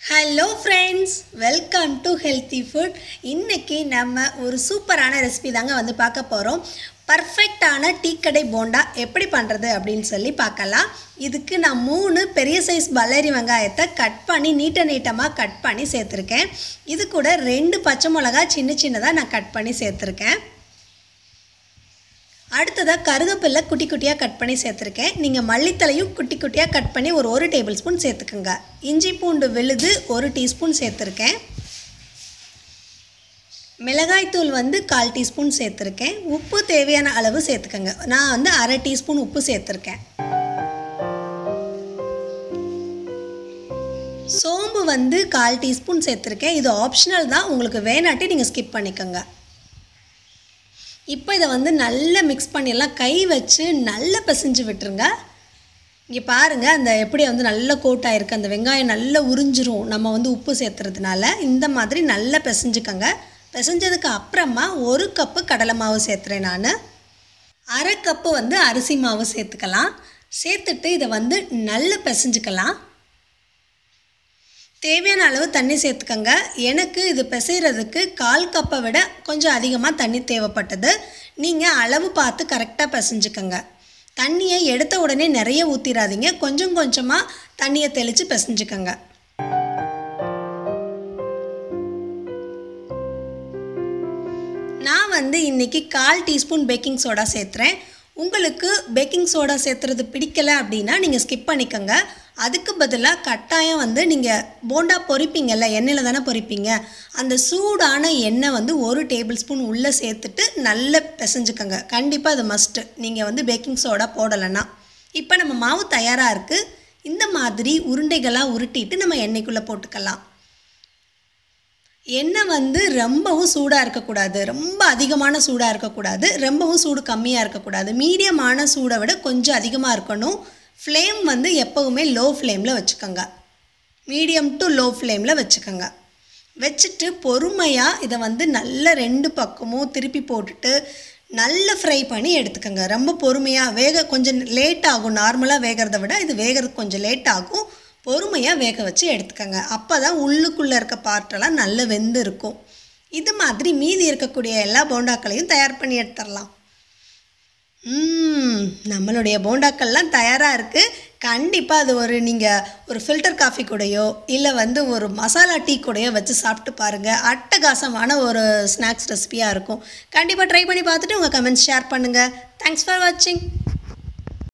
hello friends welcome to healthy food இன்னைக்கு நம்ம ஒரு சூப்பரான ரெசிபி தாங்க வந்து பார்க்க போகிறோம் பர்ஃபெக்டான டீ கடை போண்டா எப்படி பண்ணுறது அப்படின்னு சொல்லி பார்க்கலாம் இதுக்கு நான் மூணு பெரிய சைஸ் பல்லாரி வெங்காயத்தை கட் பண்ணி நீட்ட நீட்டமாக கட் பண்ணி சேர்த்துருக்கேன் இது கூட ரெண்டு பச்சை மிளகா சின்ன சின்னதாக நான் கட் பண்ணி சேர்த்துருக்கேன் அடுத்ததாக கருவேப்பிலை குட்டி குட்டியாக கட் பண்ணி சேர்த்துருக்கேன் நீங்கள் மல்லித்தலையும் குட்டி குட்டியாக கட் பண்ணி ஒரு ஒரு டேபிள் ஸ்பூன் சேர்த்துக்குங்க இஞ்சி பூண்டு விழுது ஒரு டீஸ்பூன் சேர்த்துருக்கேன் மிளகாய்த்தூள் வந்து கால் டீஸ்பூன் சேர்த்துருக்கேன் உப்பு தேவையான அளவு சேர்த்துக்கோங்க நான் வந்து அரை டீஸ்பூன் உப்பு சேர்த்துருக்கேன் சோம்பு வந்து கால் டீஸ்பூன் சேர்த்துருக்கேன் இது ஆப்ஷனல் தான் உங்களுக்கு வேணாட்டி நீங்கள் ஸ்கிப் பண்ணிக்கோங்க இப்போ இதை வந்து நல்லா மிக்ஸ் பண்ணிடலாம் கை வச்சு நல்லா பிசைஞ்சு விட்டுருங்க இங்கே பாருங்கள் அந்த எப்படி வந்து நல்ல கோட் ஆயிருக்கு அந்த வெங்காயம் நல்லா உறிஞ்சிரும் நம்ம வந்து உப்பு சேர்த்துறதுனால இந்த மாதிரி நல்லா பிசைஞ்சுக்கோங்க பிசைஞ்சதுக்கு அப்புறமா ஒரு கப்பு கடலை மாவு சேர்த்துறேன் நான் அரை கப்பு வந்து அரிசி மாவு சேர்த்துக்கலாம் சேர்த்துட்டு இதை வந்து நல்லா பிசைஞ்சுக்கலாம் தேவையான அளவு தண்ணி சேர்த்துக்கங்க எனக்கு இது பிசைகிறதுக்கு கால் கப்பை விட கொஞ்சம் அதிகமாக தண்ணி தேவைப்பட்டது நீங்கள் அளவு பார்த்து கரெக்டாக பிசைஞ்சுக்கங்க தண்ணியை எடுத்த உடனே நிறைய ஊற்றிடாதீங்க கொஞ்சம் கொஞ்சமாக தண்ணியை தெளித்து பிசைஞ்சுக்கங்க நான் வந்து இன்றைக்கி கால் டீஸ்பூன் பேக்கிங் சோடா சேர்த்துறேன் உங்களுக்கு பேக்கிங் சோடா சேர்த்துறது பிடிக்கலை அப்படின்னா நீங்கள் ஸ்கிப் பண்ணிக்கோங்க அதுக்கு பதிலாக கட்டாயம் வந்து நீங்கள் போண்டா பொரிப்பீங்கல்ல எண்ணெயில் தானே பொரிப்பீங்க அந்த சூடான எண்ணெய் வந்து ஒரு டேபிள் ஸ்பூன் உள்ளே சேர்த்துட்டு நல்லா பிசைஞ்சுக்கோங்க கண்டிப்பாக அது மஸ்ட்டு நீங்கள் வந்து பேக்கிங் சோடா போடலைன்னா இப்போ நம்ம மாவு தயாராக இருக்குது இந்த மாதிரி உருண்டைகளாக உருட்டிட்டு நம்ம எண்ணெய்க்குள்ளே போட்டுக்கலாம் எண்ணெய் வந்து ரொம்பவும் சூடாக இருக்கக்கூடாது ரொம்ப அதிகமான சூடாக இருக்கக்கூடாது ரொம்பவும் சூடு கம்மியாக இருக்கக்கூடாது மீடியமான சூடை விட கொஞ்சம் அதிகமாக இருக்கணும் ஃப்ளேம் வந்து எப்போவுமே லோ ஃப்ளேமில் வச்சுக்கோங்க மீடியம் டு லோ ஃப்ளேமில் வச்சுக்கோங்க வச்சுட்டு பொறுமையாக இதை வந்து நல்ல ரெண்டு பக்கமும் திருப்பி போட்டுட்டு நல்ல ஃப்ரை பண்ணி எடுத்துக்கோங்க ரொம்ப பொறுமையாக வேக கொஞ்சம் லேட் ஆகும் நார்மலாக வேகிறத விட இது வேகிறதுக்கு கொஞ்சம் லேட் ஆகும் பொறுமையாக வேக வச்சு எடுத்துக்கோங்க அப்போ தான் உள்ளுக்குள்ளே இருக்க பார்ட்டெல்லாம் நல்ல வெந்து இருக்கும் இது மாதிரி மீதி இருக்கக்கூடிய எல்லா போண்டாக்களையும் தயார் பண்ணி எடுத்துடலாம் நம்மளுடைய போண்டாக்கள்லாம் தயாராக இருக்குது கண்டிப்பாக அது ஒரு நீங்கள் ஒரு ஃபில்டர் காஃபி கூடயோ இல்லை வந்து ஒரு மசாலா டீ கூடயோ வச்சு சாப்பிட்டு பாருங்கள் அட்டகாசமான ஒரு ஸ்நாக்ஸ் ரெசிபியாக இருக்கும் கண்டிப்பாக ட்ரை பண்ணி பார்த்துட்டு உங்கள் கமெண்ட்ஸ் ஷேர் பண்ணுங்கள் தேங்க்ஸ் ஃபார் வாட்சிங்